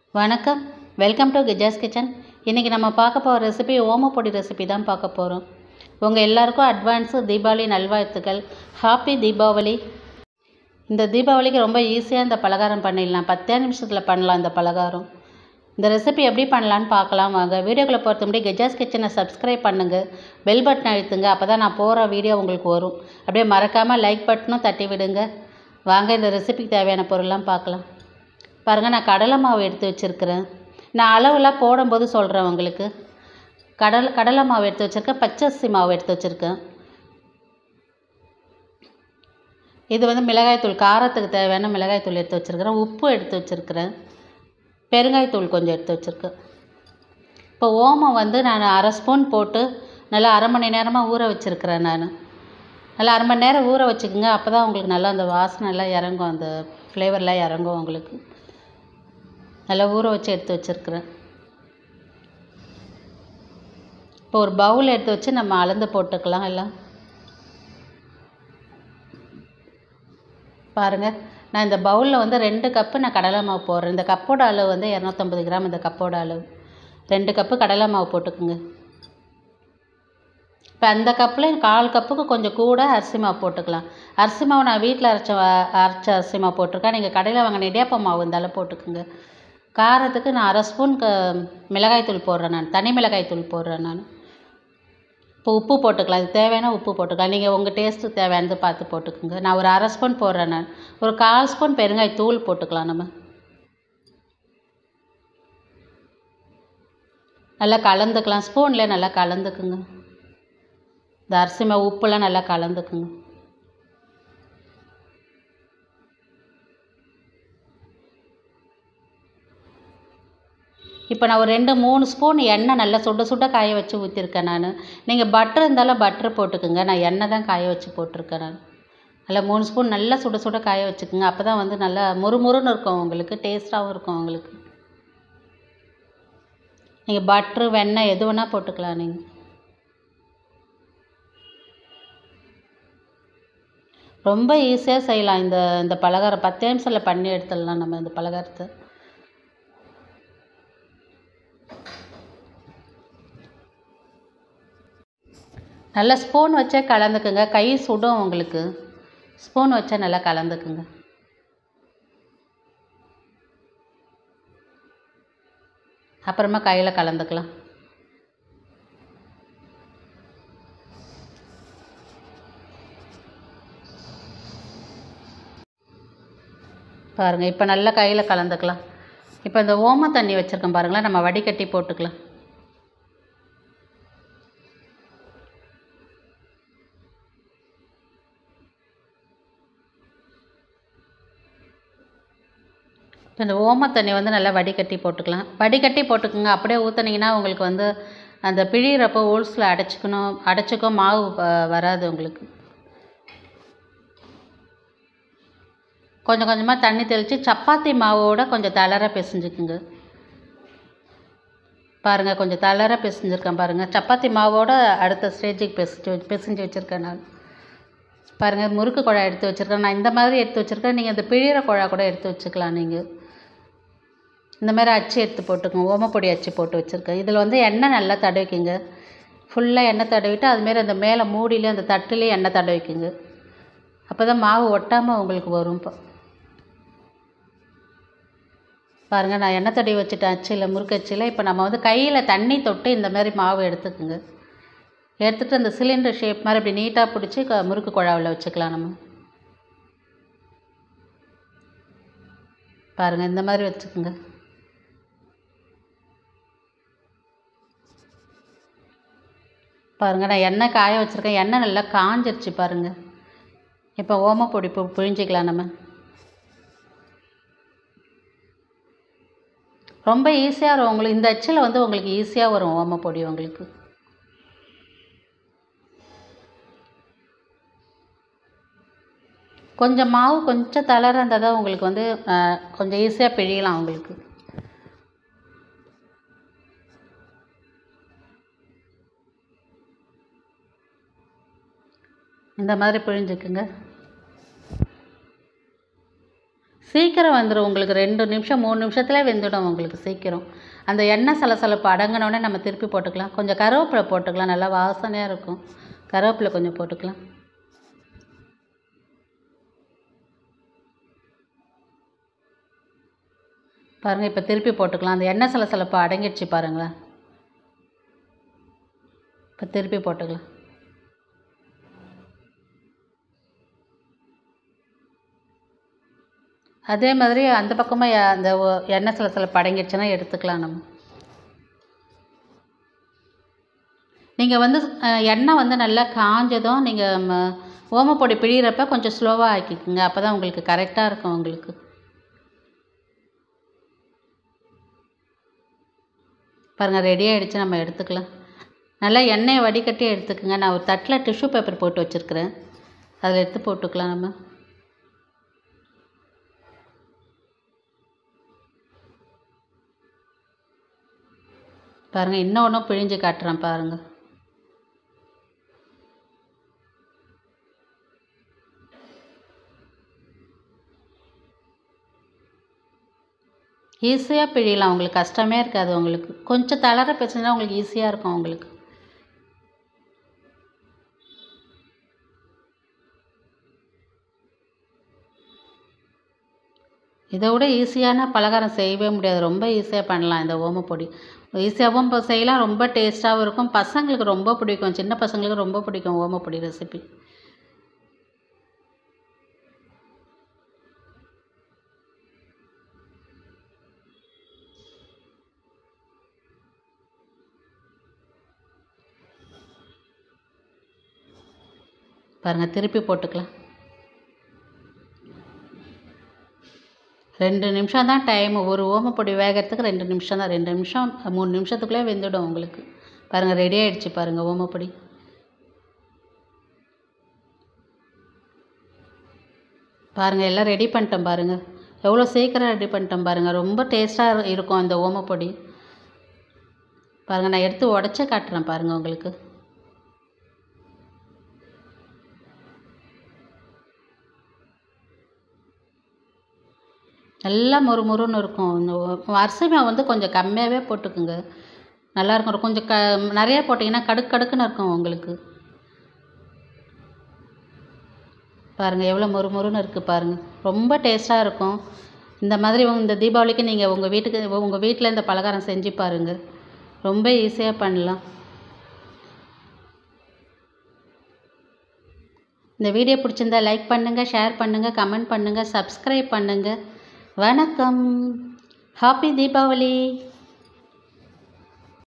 வணக்கம் welcome to கிஜாஸ் kitchen இன்றைக்கி நம்ம பார்க்க போகிற ரெசிபி ஓமப்பொடி ரெசிபி தான் பார்க்க போகிறோம் உங்கள் எல்லாருக்கும் அட்வான்ஸு தீபாவளி நல்வாழ்த்துக்கள் ஹாப்பி தீபாவளி இந்த தீபாவளிக்கு ரொம்ப ஈஸியாக இந்த பலகாரம் பண்ணிடலாம் பத்தே நிமிஷத்தில் பண்ணலாம் இந்த பலகாரம் இந்த ரெசிபி எப்படி பண்ணலான்னு பார்க்கலாம் வாங்க வீடியோக்குள்ளே பொறுத்த முடியும் கெஜாஸ் கிச்சனை சப்ஸ்கிரைப் பண்ணுங்கள் பெல் பட்டன் அழுத்துங்க அப்போ தான் நான் போகிற வீடியோ உங்களுக்கு வரும் அப்படியே மறக்காமல் லைக் பட்டனும் தட்டி விடுங்க வாங்க இந்த ரெசிபிக்கு தேவையான பொருள்லாம் பார்க்கலாம் பாருங்கள் நான் கடலை மாவு எடுத்து வச்சுருக்கிறேன் நான் அளவுலாம் போடும்போது சொல்கிறேன் உங்களுக்கு கடல் கடலை மாவு எடுத்து வச்சுருக்கேன் பச்சரிசி மாவு எடுத்து வச்சுருக்கேன் இது வந்து மிளகாய்த்தூள் காரத்துக்கு தேவையான மிளகாய்த்தூள் எடுத்து வச்சுருக்கிறேன் உப்பு எடுத்து வச்சுருக்கிறேன் பெருங்காயத்தூள் கொஞ்சம் எடுத்து வச்சுருக்கேன் இப்போ ஓமம் வந்து நான் அரை ஸ்பூன் போட்டு நல்லா அரை மணி நேரமாக ஊற வச்சுருக்கிறேன் நான் நல்லா அரை மணி நேரம் ஊற வச்சுக்கோங்க அப்போ தான் உங்களுக்கு நல்லா அந்த வாசனை எல்லாம் இறங்கும் அந்த ஃப்ளேவர்லாம் இறங்கும் உங்களுக்கு நல்லா ஊற வச்சு எடுத்து வச்சுருக்கிறேன் இப்போ ஒரு பவுல் எடுத்து வச்சு நம்ம அளந்து போட்டுக்கலாம் எல்லாம் பாருங்கள் நான் இந்த பவுலில் வந்து ரெண்டு கப்பு நான் கடலை மாவு போடுறேன் இந்த கப்போட அளவு வந்து இரநூத்தம்பது கிராம் இந்த கப்போட அளவு ரெண்டு கப்பு கடலை மாவு போட்டுக்குங்க இப்போ அந்த கப்பில் கால் கப்புக்கு கொஞ்சம் கூட அரிசி மாவு போட்டுக்கலாம் அரிசி மாவு நான் வீட்டில் அரைச்ச அரைச்ச அரிசி மாவு போட்டிருக்கேன் நீங்கள் கடையில் வாங்கின இடியாப்ப மாவு இருந்தாலும் போட்டுக்குங்க காரத்துக்கு நான் அரை ஸ்பூன் க மிளகாய்த்தூள் போடுறேன் நான் தனி மிளகாய்த்தூள் போடுறேன் நான் இப்போ உப்பு போட்டுக்கலாம் இது தேவையான உப்பு போட்டுக்கலாம் நீங்கள் உங்கள் டேஸ்ட்டு தேவையானது பார்த்து போட்டுக்கோங்க நான் ஒரு அரை ஸ்பூன் போடுறேன் நான் ஒரு கால் ஸ்பூன் பெருங்காய தூள் போட்டுக்கலாம் நம்ம நல்லா கலந்துக்கலாம் ஸ்பூனில் நல்லா கலந்துக்குங்க இந்த அரிசி மாவு உப்புலாம் நல்லா கலந்துக்குங்க இப்போ நான் ஒரு ரெண்டு மூணு ஸ்பூன் எண்ணெய் நல்லா சுட சுட காய வச்சு ஊற்றிருக்கேன் நான் நீங்கள் பட்டர் இருந்தாலும் பட்டர் போட்டுக்குங்க நான் எண்ணெய் தான் காய வச்சு போட்டிருக்கேன் நான் நல்லா மூணு ஸ்பூன் நல்லா சுட சுட காய வச்சுக்கோங்க அப்போ தான் வந்து நல்லா முறுமுறுன்னு இருக்கும் உங்களுக்கு டேஸ்ட்டாகவும் இருக்கும் உங்களுக்கு நீங்கள் பட்ரு வெண்ணெய் எது வேணால் போட்டுக்கலாம் நீங்கள் ரொம்ப ஈஸியாக செய்யலாம் இந்த இந்த பலகாரம் பத்து நிமிஷத்தில் பண்ணி எடுத்துடலாம் நம்ம இந்த பலகாரத்தை நல்லா ஸ்பூன் வச்சே கலந்துக்குங்க கை சுடும் உங்களுக்கு ஸ்பூன் வச்சா நல்லா கலந்துக்குங்க அப்புறமா கையில் கலந்துக்கலாம் பாருங்கள் இப்போ நல்லா கையில் கலந்துக்கலாம் இப்போ இந்த ஓம தண்ணி வச்சுருக்கோம் பாருங்களேன் நம்ம வடிகட்டி போட்டுக்கலாம் இப்போ இந்த ஓம தண்ணி வந்து நல்லா வடிகட்டி போட்டுக்கலாம் வடிகட்டி போட்டுக்கோங்க அப்படியே ஊற்றுனீங்கன்னா உங்களுக்கு வந்து அந்த பிழிகிறப்போ ஹோல்ஸில் அடைச்சிக்கணும் அடைச்சிக்கும் மாவு வராது உங்களுக்கு கொஞ்சம் கொஞ்சமாக தண்ணி தெளித்து சப்பாத்தி மாவோட கொஞ்சம் தளர பிசைஞ்சுக்குங்க பாருங்கள் கொஞ்சம் தளர பிசைஞ்சிருக்கேன் பாருங்கள் சப்பாத்தி மாவோட அடுத்த ஸ்டேஜுக்கு பிசைஞ்சு பிசைஞ்சு வச்சுருக்கேன் நான் பாருங்கள் முறுக்கு குழா எடுத்து வச்சுருக்கேன் நான் இந்த மாதிரி எடுத்து வச்சுருக்கேன் நீங்கள் இந்த பிழிகிற குழா கூட எடுத்து வச்சுக்கலாம் நீங்கள் இந்த மாதிரி அச்சு எடுத்து போட்டுக்கோங்க ஓமப்பொடி அச்சு போட்டு வச்சுருக்கேன் இதில் வந்து எண்ணெய் நல்லா தடவிக்குங்க ஃபுல்லாக எண்ணெய் தடவிட்டு அதுமாரி அந்த மேலே மூடியிலே அந்த தட்டுலேயே எண்ணெய் தடவிக்குங்க அப்போ தான் மாவு ஒட்டாமல் உங்களுக்கு வரும் இப்போ பாருங்கள் நான் எண்ணெய் தடவி வச்சுட்டேன் அச்சில் முறுக்கு அச்சில் இப்போ நம்ம வந்து கையில் தண்ணி தொட்டு இந்த மாதிரி மாவு எடுத்துக்குங்க எடுத்துகிட்டு அந்த சிலிண்டர் ஷேப் மாதிரி இப்படி நீட்டாக பிடிச்சி க முறுக்கு குழாவில் வச்சுக்கலாம் நம்ம பாருங்கள் இந்த மாதிரி வச்சுக்கோங்க பாருங்கள் நான் எண்ணெய் காய வச்சுருக்கேன் எண்ணெய் நல்லா காஞ்சிருச்சு பாருங்கள் இப்போ ஓமப்பொடி பு புழிஞ்சிக்கலாம் நம்ம ரொம்ப ஈஸியாக வரும் உங்களுக்கு இந்த அச்சில் வந்து உங்களுக்கு ஈஸியாக வரும் ஓமப்பொடி உங்களுக்கு கொஞ்சம் மாவு கொஞ்சம் தளர இருந்தால் தான் உங்களுக்கு வந்து கொஞ்சம் ஈஸியாக பிழியலாம் உங்களுக்கு இந்த மாதிரி பிழிஞ்சுக்குங்க சீக்கிரம் வந்துடும் உங்களுக்கு ரெண்டு நிமிஷம் மூணு நிமிஷத்துல வெந்துடும் உங்களுக்கு சீக்கிரம் அந்த எண்ணெய் சலசலப்பு அடங்கினோடனே நம்ம திருப்பி போட்டுக்கலாம் கொஞ்சம் கருவேப்பிலை போட்டுக்கலாம் நல்லா வாசனையாக இருக்கும் கருவேப்பிலை கொஞ்சம் போட்டுக்கலாம் பாருங்கள் இப்போ திருப்பி போட்டுக்கலாம் அந்த எண்ணெய் சலசலப்பு அடங்கிடுச்சு பாருங்களேன் இப்போ திருப்பி போட்டுக்கலாம் அதே மாதிரி அந்த பக்கமாக எ- அந்த ஒ- எண்ணெய் சலசலப்பு அடங்கிடுச்சுன்னா எடுத்துக்கலாம் நம்ம நீங்கள் வந்து அஹ், எண்ணெய் வந்து நல்லா காஞ்சதும் நீங்கள் ஓமப்பொடி பிழியிறப்ப கொஞ்சம் ஸ்லோவாக ஆக்கிக்கோங்க அப்போ தான் உங்களுக்கு கரெக்டாக இருக்கும் உங்களுக்கு பாருங்கள் ரெடி ஆகிடுச்சு நம்ம எடுத்துக்கலாம் நல்லா எண்ணெயை வடிகட்டி எடுத்துக்கோங்க நான் ஒரு தட்டில் டிஷ்யூ பேப்பர் போட்டு வச்சுருக்கிறேன் அதில் எடுத்து போட்டுக்கலாம் நம்ம பாருங்கள் இன்னும் ஒன்றும் பிழிஞ்சு காட்டுறேன் பாருங்கள் ஈஸியாக பிழியலாம் உங்களுக்கு கஷ்டமே இருக்காது உங்களுக்கு கொஞ்சம் தளர பேசுனா உங்களுக்கு ஈஸியாக இருக்கும் உங்களுக்கு இதை விட ஈஸியான பலகாரம் செய்யவே முடியாது ரொம்ப ஈஸியாக பண்ணலாம் இந்த ஓமப்பொடி ஈஸியாகவும் இப்போ செய்யலாம் ரொம்ப டேஸ்ட்டாகவும் இருக்கும் பசங்களுக்கு ரொம்ப பிடிக்கும் சின்ன பசங்களுக்கு ரொம்ப பிடிக்கும் ஓமப்பொடி ரெசிபி பாருங்கள் திருப்பி போட்டுக்கலாம் ரெண்டு நிமிஷம் தான் டைம் ஒரு ஓமப்பொடி வேகிறதுக்கு ரெண்டு நிமிஷம் தான் ரெண்டு நிமிஷம் மூணு நிமிஷத்துக்குள்ளே வெந்துடும் உங்களுக்கு பாருங்கள் ரெடி ஆயிடுச்சு பாருங்கள் ஓமப்பொடி பாருங்கள் எல்லாம் ரெடி பண்ணிட்டேன் பாருங்கள் எவ்வளோ சீக்கிரம் ரெடி பண்ணிட்டேன் பாருங்கள் ரொம்ப டேஸ்ட்டாக இருக்கும் அந்த ஓமப்பொடி பாருங்கள் நான் எடுத்து உடச்சே காட்டுறேன் பாருங்கள் உங்களுக்கு நல்லா மொறு மொறுன்னு இருக்கும் இந்த ஒ- அரிசி மாவு வந்து கொஞ்சம் கம்மியாகவே போட்டுக்குங்க நல்லா இருக்கும் கொஞ்சம் க நிறையா போட்டிங்கன்னா கடுக்கு கடுக்குன்னு இருக்கும் உங்களுக்கு பாருங்கள் எவ்வளோ மொறு மொறுன்னு இருக்குது பாருங்கள் ரொம்ப டேஸ்ட்டாக இருக்கும் இந்த மாதிரி உங்க- இந்த தீபாவளிக்கு நீங்கள் உங்கள் வீட்டுக்கு உங்கள் வீட்டில் இந்த பலகாரம் செஞ்சு பாருங்கள் ரொம்ப ஈஸியாக பண்ணலாம் இந்த வீடியோ பிடிச்சிருந்தா லைக் பண்ணுங்கள் ஷேர் பண்ணுங்கள் கமெண்ட் பண்ணுங்கள் சப்ஸ்கிரைப் பண்ணுங்கள் வணக்கம் ஹாப்பி தீபாவளி